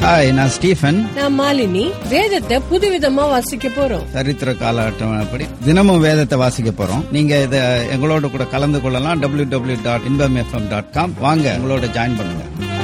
Hi நான் Stephen நான் மாலினி வேதத்தை புதுவிதமா வாசிக்க போறோம் சரித்திர கால அட்டவணைப்படி தினமும் வேதத்தை வாசிக்க போறோம் நீங்க இத எங்களோட கூட கலந்து கொள்ளலாம் W W dot Inbam FM dot com வாங்க எங்களோட ஜாயின் பண்ணுங்க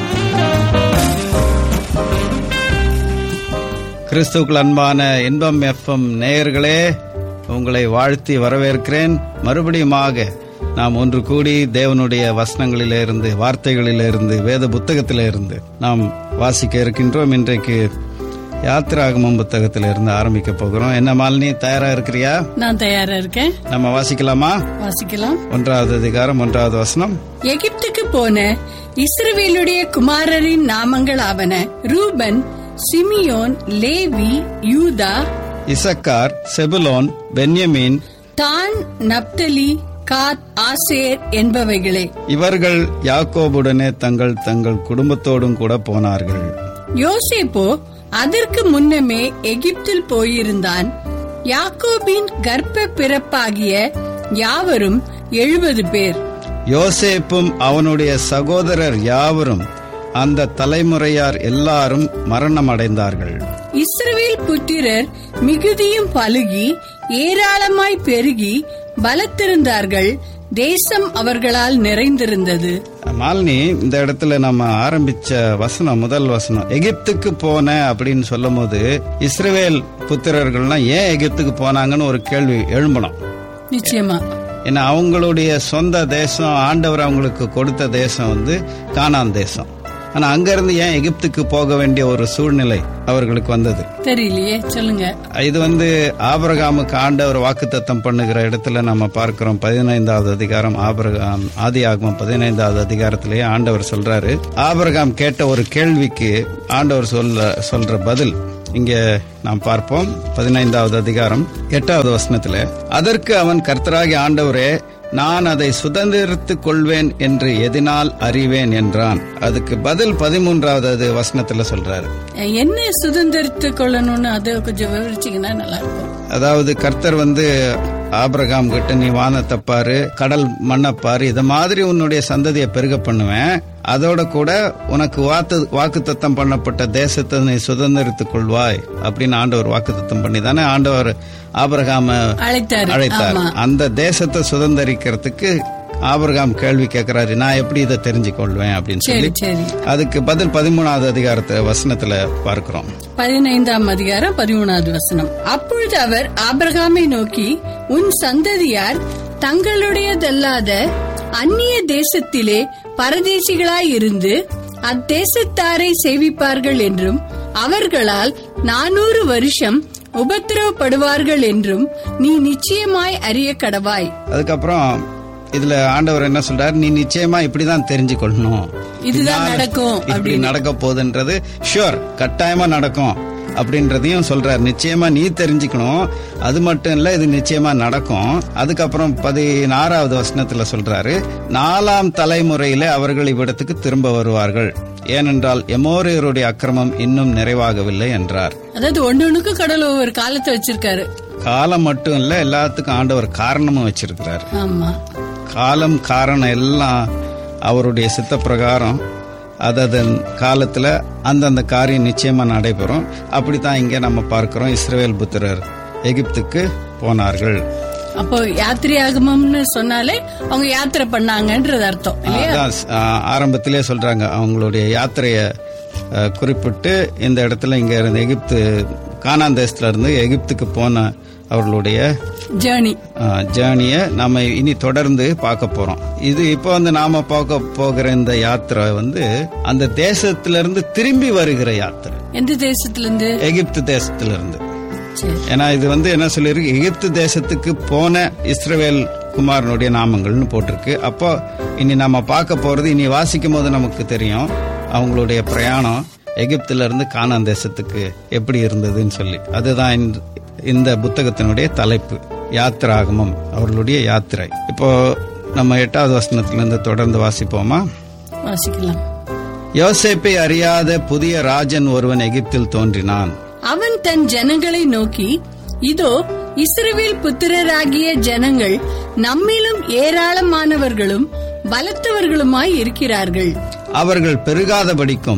கிறிஸ்துக்கள் அன்பான இன்பம் எஃப்எம் நேயர்களே உங்களை வாழ்த்தி வரவேற்கிறேன் மறுபடியுமாக நாம் ஒன்று கூடி தேவனுடைய வசனங்களிலிருந்து வார்த்தைகளிலிருந்து வேத புத்தகத்திலிருந்து நாம் வாசிக்க இருக்கின்றோம் இன்றைக்கு யாத்திராகமம் புத்தகத்திலிருந்து ஆரம்பிக்க போகிறோம் என்ன மாலினி தயாரா இருக்கிறியா நான் தயாரா இருக்கேன் நம்ம வாசிக்கலாமா வாசிக்கலாம் ஒன்றாவது அதிகாரம் ஒன்றாவது வசனம் எகிப்துக்கு போன இஸ்ரவேலுடைய குமாரரின் நாமங்கள் ஆவன ரூபன் சிமியோன் லேவி யூதா இசக்கார் செபுலோன் பென்யமீன் தான் நப்தலி காத் ஆசேர் என்பவைகளே இவர்கள் யாக்கோபுடனே தங்கள் தங்கள் குடும்பத்தோடும் கூட போனார்கள் யோசேப்போ அதற்கு முன்னமே எகிப்தில் போயிருந்தான் யாக்கோபின் கர்ப்ப பிறப்பாகிய யாவரும் எழுபது பேர் யோசேப்பும் அவனுடைய சகோதரர் யாவரும் அந்த தலைமுறையார் எல்லாரும் மரணம் அடைந்தார்கள் இஸ்ரவேல் புத்திரர் மிகுதியும் பலுகி ஏராளமாய் பெருகி பலத்திருந்தார்கள் தேசம் அவர்களால் நிறைந்திருந்தது மாலினி இந்த இடத்துல நம்ம ஆரம்பிச்ச வசனம் முதல் வசனம் எகிப்துக்கு போன அப்படின்னு சொல்லும் போது இஸ்ரவேல் புத்திரர்கள்லாம் ஏன் எகிப்துக்கு போனாங்கன்னு ஒரு கேள்வி எழும்பணும் நிச்சயமா ஏன்னா அவங்களுடைய சொந்த தேசம் ஆண்டவர் அவங்களுக்கு கொடுத்த தேசம் வந்து கானான் தேசம் ஆனா அங்கிருந்து ஏன் எகிப்துக்கு போக வேண்டிய ஒரு சூழ்நிலை அவர்களுக்கு வந்தது தெரியலையே சொல்லுங்க இது வந்து ஆபரகாமுக்கு ஆண்டவர் வாக்குத்தத்தம் பண்ணுகிற இடத்துல நம்ம பார்க்கிறோம் பதினைந்தாவது அதிகாரம் ஆபரகாம் ஆதி ஆகமம் பதினைந்தாவது அதிகாரத்திலேயே ஆண்டவர் சொல்றாரு ஆபரகாம் கேட்ட ஒரு கேள்விக்கு ஆண்டவர் சொல்ல சொல்ற பதில் இங்க நாம் பார்ப்போம் பதினைந்தாவது அதிகாரம் எட்டாவது வசனத்துல அதற்கு அவன் கர்த்தராகி ஆண்டவரே நான் அதை சுதந்திரித்துக் கொள்வேன் என்று எதினால் அறிவேன் என்றான் அதுக்கு பதில் பதிமூன்றாவது வசனத்துல சொல்றாரு என்ன சுதந்திரத்து கொள்ளணும்னு அதை கொஞ்சம் விவரிச்சீங்கன்னா நல்லா இருக்கும் அதாவது கர்த்தர் வந்து ஆபிரகாம் கிட்ட நீ வானத்தை பாரு கடல் மண்ணை பாரு இத மாதிரி உன்னுடைய சந்ததியை பெருக பண்ணுவேன் அதோட கூட உனக்கு வாக்கு வாக்குத்தத்தம் பண்ணப்பட்ட தேசத்தை நீ சுதந்திரித்துக் கொள்வாய் அப்படின்னு ஆண்டவர் வாக்குத்தத்தம் பண்ணி தானே ஆண்டவர் ஆபிரகாம அழைத்தாரு அழைத்தார் அந்த தேசத்தை சுதந்திரிக்கிறதுக்கு ஆபிரகாம் கேள்வி கேட்கிறாரு நான் எப்படி இதை தெரிஞ்சுக்கொள்வேன் அப்படின்னு சொல்லி சரி சரி அதுக்கு பதில் பதிமூணாவது அதிகாரத்தை வசனத்துல பார்க்கிறோம் பதினைந்தாம் அதிகாரம் பதிமூணாவது வசனம் அப்பொழுது அவர் ஆபிரகாமை நோக்கி உன் சந்ததியார் தங்களுடையதல்லாத அந்நிய தேசத்திலே பரதேசிகளாய் இருந்து அத்தேசத்தாரை சேவிப்பார்கள் என்றும் அவர்களால் நானூறு வருஷம் உபத்திரவப்படுவார்கள் என்றும் நீ நிச்சயமாய் அறிய கடவாய் அதுக்கப்புறம் இதுல ஆண்டவர் என்ன சொல்றாரு நீ நிச்சயமா இப்படிதான் தெரிஞ்சுக்கொள்ளணும் இதுதான் நடக்கும் இப்படி நடக்க போகுதுன்றது ஷுவர் கட்டாயமா நடக்கும் அப்படின்றதையும் சொல்றாரு நிச்சயமா நீ தெரிஞ்சுக்கணும் அது மட்டும் இல்ல இது நிச்சயமா நடக்கும் அதுக்கப்புறம் பதினாறாவது வசனத்துல சொல்றாரு நாலாம் தலைமுறையில அவர்கள் இவ்விடத்துக்கு திரும்ப வருவார்கள் ஏனென்றால் எமோரியருடைய அக்கிரமம் இன்னும் நிறைவாகவில்லை என்றார் அதாவது ஒன்னொன்னுக்கு கடவுள் ஒவ்வொரு காலத்தை வச்சிருக்காரு காலம் மட்டும் இல்ல எல்லாத்துக்கும் ஆண்டவர் காரணமும் வச்சிருக்கிறார் ஆமா காலம் காரணம் எல்லாம் அவருடைய சித்த பிரகாரம் அதன் காலத்துல அந்தந்த காரியம் நிச்சயமா நடைபெறும் அப்படித்தான் இங்க நம்ம பார்க்கிறோம் இஸ்ரவேல் புத்திரர் எகிப்துக்கு போனார்கள் அப்போ யாத்திரையாகமம்னு சொன்னாலே அவங்க யாத்திரை பண்ணாங்கன்றது அர்த்தம் இல்லையா அதான் ஆ, ஆரம்பத்திலே சொல்றாங்க அவங்களுடைய யாத்திரைய ஆ, குறிப்பிட்டு இந்த இடத்துல இங்க இருந்து எகிப்து கானான் தேசத்துல இருந்து எகிப்துக்கு போன அவர்களுடைய ஜேர்னி ஜேர்னியை நாம இனி தொடர்ந்து பார்க்க போறோம் இது இப்போ வந்து நாம பார்க்க போகிற இந்த யாத்திரை வந்து அந்த தேசத்திலிருந்து திரும்பி வருகிற யாத்திரை எந்த தேசத்துல இருந்து எகிப்து தேசத்திலிருந்து சரி ஏன்னா இது வந்து என்ன சொல்லியிருக்கு எகிப்து தேசத்துக்கு போன இஸ்ரவேல் குமாரனுடைய நாமங்கள்னு போட்டிருக்கு அப்போ இனி நம்ம பார்க்க போறது இனி வாசிக்கும் போது நமக்கு தெரியும் அவங்களுடைய பிரயாணம் எகிப்துல இருந்து கானான் தேசத்துக்கு எப்படி இருந்ததுன்னு சொல்லி அதுதான் இந்த- இந்த புத்தகத்தினுடைய தலைப்பு யாத்திராகமம் அவர்களுடைய யாத்திரை இப்போ நம்ம எட்டாவது வசனத்திலிருந்து தொடர்ந்து வாசிப்போமா வாசிக்கலாம் யோசேப்பை அறியாத புதிய ராஜன் ஒருவன் எகிப்தில் தோன்றினான் அவன் தன் ஜனங்களை நோக்கி இதோ இஸ்ரவேல் புத்திரராகிய ஜனங்கள் நம்மிலும் ஏராளமானவர்களும் பலத்தவர்களுமாய் இருக்கிறார்கள் அவர்கள் பெருகாதபடிக்கும்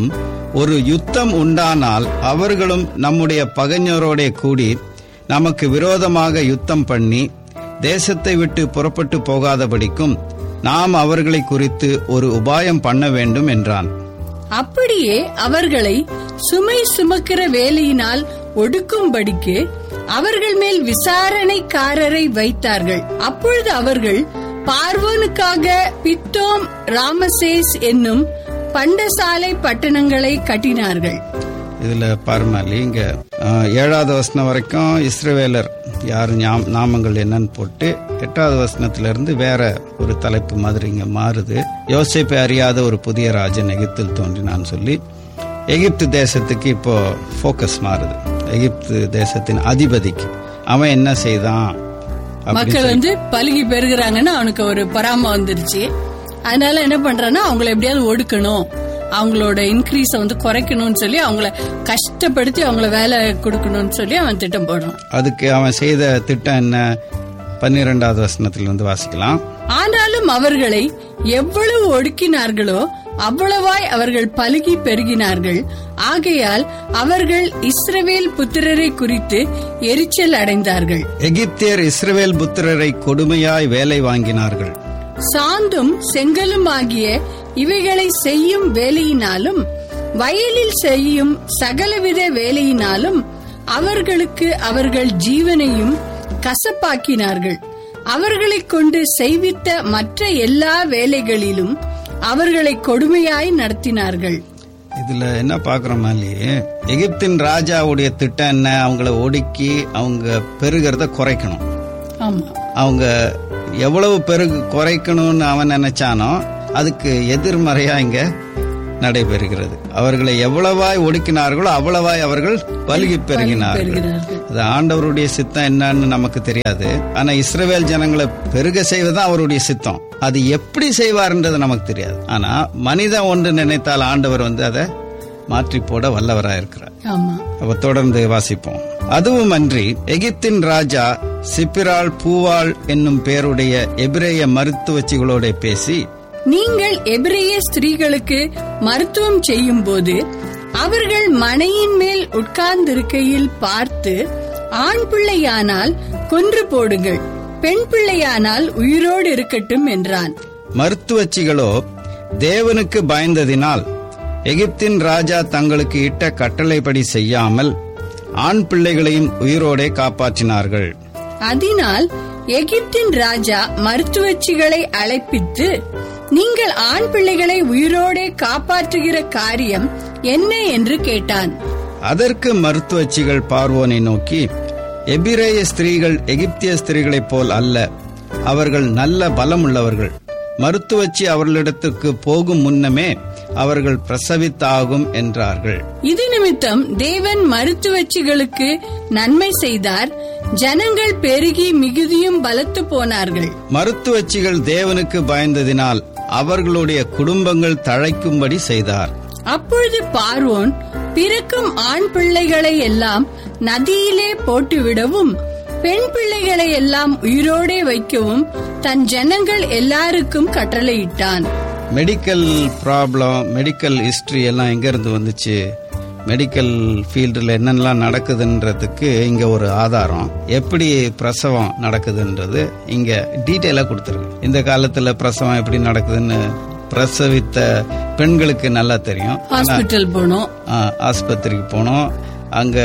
ஒரு யுத்தம் உண்டானால் அவர்களும் நம்முடைய பகைஞரோட கூடி நமக்கு விரோதமாக யுத்தம் பண்ணி தேசத்தை விட்டு புறப்பட்டு போகாதபடிக்கும் நாம் அவர்களை குறித்து ஒரு உபாயம் பண்ண வேண்டும் என்றான் அப்படியே அவர்களை சுமை சுமக்கிற வேலையினால் ஒடுக்கும்படிக்கு அவர்கள் மேல் விசாரணைக்காரரை வைத்தார்கள் அப்பொழுது அவர்கள் பார்வோனுக்காக பித்தோம் ராமசேஸ் என்னும் பண்டசாலை பட்டணங்களை கட்டினார்கள் இதுல பாருமாலி இங்க அஹ், ஏழாவது வசனம் வரைக்கும் இஸ்ரவேலர் யார் ஞாம்- நாமங்கள் என்னன்னு போட்டு எட்டாவது வசனத்துல இருந்து வேற ஒரு தலைப்பு மாதிரி இங்க மாறுது யோசிப்பை அறியாத ஒரு புதிய ராஜன் எகிப்தில் தோன்றினான்னு சொல்லி எகிப்து தேசத்துக்கு இப்போ ஃபோக்கஸ் மாறுது எகிப்து தேசத்தின் அதிபதிக்கு அவன் என்ன செய்தான் அப்படி மக்கள் வந்து பழுகி பெருகுறாங்கன்னா அவனுக்கு ஒரு பொறாம வந்துருச்சு அதனால என்ன பண்றான்னா அவங்கள எப்படியாவது ஒடுக்கணும் அவங்களோட இன்க்ரீஸ வந்து குறைக்கணும்னு சொல்லி அவங்கள கஷ்டப்படுத்தி அவங்கள வேலை கொடுக்கணும்னு சொல்லி அவன் திட்டம் போடுறான் அதுக்கு அவன் செய்த திட்டம் என்ன பன்னிரெண்டாவது வசனத்திலிருந்து வாசிக்கலாம் ஆனாலும் அவர்களை எவ்வளவு ஒடுக்கினார்களோ அவ்வளவாய் அவர்கள் பலுகி பெருகினார்கள் ஆகையால் அவர்கள் இஸ்ரவேல் புத்திரரை குறித்து எரிச்சல் அடைந்தார்கள் எகிப்தியர் இஸ்ரவேல் புத்திரரை கொடுமையாய் வேலை வாங்கினார்கள் சாந்தும் செங்கலும் ஆகிய இவைகளை செய்யும் வேலையினாலும் வயலில் செய்யும் சகலவித வேலையினாலும் அவர்களுக்கு அவர்கள் ஜீவனையும் கசப்பாக்கினார்கள் அவர்களைக் கொண்டு செய்வித்த மற்ற எல்லா வேலைகளிலும் அவர்களை கொடுமையாய் நடத்தினார்கள் இதுல என்ன பாக்குறோம் மாதிரி எகிப்தின் ராஜாவுடைய திட்டம் என்ன அவங்கள ஒடுக்கி அவங்க பெருகிறத குறைக்கணும் ஆமா அவங்க எவ்வளவு பெருகு குறைக்கணும்னு அவன் நினைச்சானோ அதுக்கு எதிர்மறையா இங்க நடைபெறுகிறது அவர்களை எவ்வளவாய் ஒடுக்கினார்களோ அவ்வளவாய் அவர்கள் பலுகி பெருகினார்கள் பெறுகிறார்கள் அது ஆண்டவருடைய சித்தம் என்னன்னு நமக்கு தெரியாது ஆனா இஸ்ரவேல் ஜனங்களை பெருக செய்வதுதான் அவருடைய சித்தம் அது எப்படி செய்வார்ன்றது நமக்கு தெரியாது ஆனா மனிதன் ஒன்று நினைத்தால் ஆண்டவர் வந்து அதை மாற்றி போட வல்லவரா இருக்கிறார் ஆமா அப்ப தொடர்ந்து வாசிப்போம் அதுவும் அன்றி எகிப்தின் ராஜா சிப்பிராள் பூவாள் என்னும் பேருடைய எபிரேய மருத்துவச்சிகளோட பேசி நீங்கள் எபிரேய ஸ்திரீகளுக்கு மருத்துவம் செய்யும் போது அவர்கள் மனையின் மேல் உட்கார்ந்திருக்கையில் பார்த்து ஆண் பிள்ளையானால் கொன்று போடுங்கள் பெண் பிள்ளையானால் உயிரோடு இருக்கட்டும் என்றான் மருத்துவச்சிகளோ தேவனுக்கு பயந்ததினால் எகிப்தின் ராஜா தங்களுக்கு இட்ட கட்டளைப்படி செய்யாமல் ஆண் பிள்ளைகளையும் உயிரோடே காப்பாற்றினார்கள் அதனால் எகிப்தின் ராஜா மருத்துவச்சிகளை அழைப்பித்து நீங்கள் ஆண் பிள்ளைகளை உயிரோடே காப்பாற்றுகிற காரியம் என்ன என்று கேட்டான் அதற்கு மருத்துவச்சிகள் பார்வோனை நோக்கி எபிரேய ஸ்திரீகள் எகிப்திய ஸ்திரீகளைப் போல் அல்ல அவர்கள் நல்ல பலமுள்ளவர்கள் மருத்துவச்சி அவர்களிடத்துக்கு போகும் முன்னமே அவர்கள் பிரசவித்தாகும் என்றார்கள் இது நிமித்தம் தேவன் மருத்துவச்சிகளுக்கு நன்மை செய்தார் ஜனங்கள் பெருகி மிகுதியும் பலத்து போனார்கள் மருத்துவச்சிகள் தேவனுக்கு பயந்ததினால் அவர்களுடைய குடும்பங்கள் தழைக்கும்படி செய்தார் அப்பொழுது பார்வோன் பிறக்கும் ஆண் பிள்ளைகளை எல்லாம் நதியிலே போட்டுவிடவும் பெண் பிள்ளைகளை எல்லாம் உயிரோடே வைக்கவும் தன் ஜனங்கள் எல்லாருக்கும் கட்டளையிட்டான் மெடிக்கல் ப்ராப்ளம் மெடிக்கல் ஹிஸ்டரி எல்லாம் எங்க இருந்து வந்துச்சு மெடிக்கல் ஃபீல்டில் என்னென்னலாம் நடக்குதுன்றதுக்கு இங்க ஒரு ஆதாரம் எப்படி பிரசவம் நடக்குதுன்றது இங்க டீட்டெயிலாக கொடுத்துருக்கு இந்த காலத்துல பிரசவம் எப்படி நடக்குதுன்னு பிரசவித்த பெண்களுக்கு நல்லா தெரியும் ஹாஸ்பிட்டல் போனோம் ஆ, ஆஸ்பத்திரிக்கு போனோம் அங்க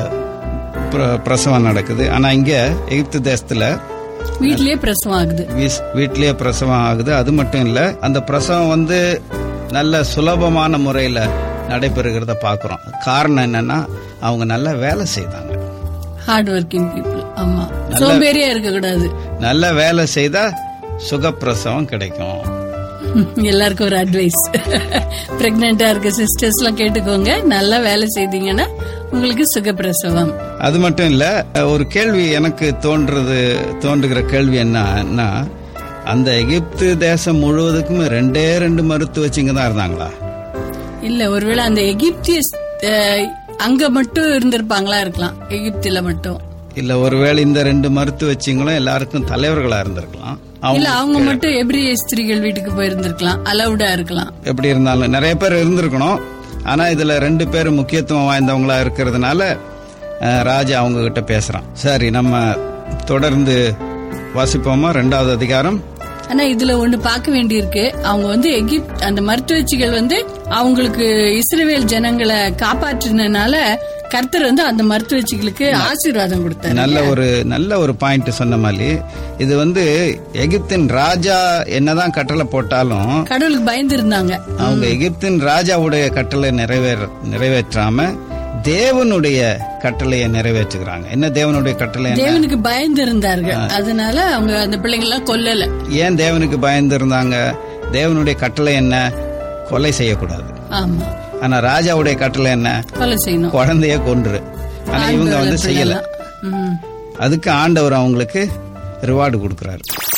பிர- பிரசவம் நடக்குது ஆனா இங்க எகிப்து தேசத்துல வீட்லயே பிரசவம் ஆகுது வீஸ்- வீட்லயே பிரசவம் ஆகுது அது மட்டும் இல்ல அந்த பிரசவம் வந்து நல்ல சுலபமான முறையில நடைபெறுகிறத பாக்குறோம் காரணம் என்னன்னா அவங்க நல்ல வேலை செய்தாங்க ஹார்ட் ஒர்க்கிங் பீப்புள் ஆமா சோம்பேறியா இருக்க கூடாது நல்ல வேலை செய்தா சுகப்பிரசவம் கிடைக்கும் எல்லாருக்கும் ஒரு அட்வைஸ் பிரெக்னெண்டா இருக்க சிஸ்டர்ஸ் எல்லாம் கேட்டுக்கோங்க நல்லா வேலை செய்தீங்கன்னா உங்களுக்கு சுகப்பிரசவம் அது மட்டும் இல்ல ஒரு கேள்வி எனக்கு தோன்றது தோன்றுகிற கேள்வி என்னன்னா அந்த எகிப்து தேசம் முழுவதுக்கும் ரெண்டே ரெண்டு மருத்துவச்சிங்க தான் இருந்தாங்களா இல்ல ஒருவேளை அந்த எகிப்திய அஹ், அங்க மட்டும் இருந்திருப்பாங்களா இருக்கலாம் எகிப்தில மட்டும் இல்ல ஒருவேளை இந்த ரெண்டு மருத்துவச்சிங்களும் எல்லாருக்கும் தலைவர்களா இருந்திருக்கலாம் அவங்க இல்ல அவங்க மட்டும் எபிரிய ஸ்திரீகள் வீட்டுக்கு போயிருந்திருக்கலாம் அலவுடா இருக்கலாம் எப்படி இருந்தாலும் நிறைய பேர் இருந்திருக்கணும் ஆனா இதுல ரெண்டு பேரும் முக்கியத்துவம் வாய்ந்தவங்களா இருக்கிறதுனால அஹ், ராஜா அவங்க கிட்ட பேசுறான் சரி நம்ம தொடர்ந்து வாசிப்போமா ரெண்டாவது அதிகாரம் ஆனா இதுல ஒண்ணு பார்க்க வேண்டியிருக்கு அவங்க வந்து எகிப்த் அந்த மருத்துவச்சிகள் வந்து அவங்களுக்கு இஸ்ரேல் ஜனங்களை காப்பாற்றினால கர்த்தர் வந்து அந்த மருத்துவச்சிகளுக்கு ஆசீர்வாதம் கொடுத்தாரு நல்ல ஒரு நல்ல ஒரு பாயிண்ட் சொன்ன மாதிரி இது வந்து எகிப்தின் ராஜா என்னதான் கட்டளை போட்டாலும் கடவுளுக்கு பயந்து இருந்தாங்க அவங்க எகிப்தின் ராஜாவுடைய கட்டளை நிறைவேற நிறைவேற்றாம தேவனுடைய கட்டளையை நிறைவேற்றுகிறாங்க என்ன தேவனுடைய கட்டளை என்ன? தேவனுக்கு பயந்து இருந்தார்கள் அதனால அவங்க அந்த பிள்ளைங்க எல்லாம் கொல்லல ஏன் தேவனுக்கு பயந்து இருந்தாங்க தேவனுடைய கட்டளை என்ன கொலை செய்யக்கூடாது ஆமா ஆனா ராஜாவுடைய கட்டளை என்ன கொலை செய்யணும் குழந்தைய கொன்று ஆனா இவங்க வந்து செய்யல ம். அதுக்கு ஆண்டவர் அவங்களுக்கு ரிவார்டு கொடுக்கறாரு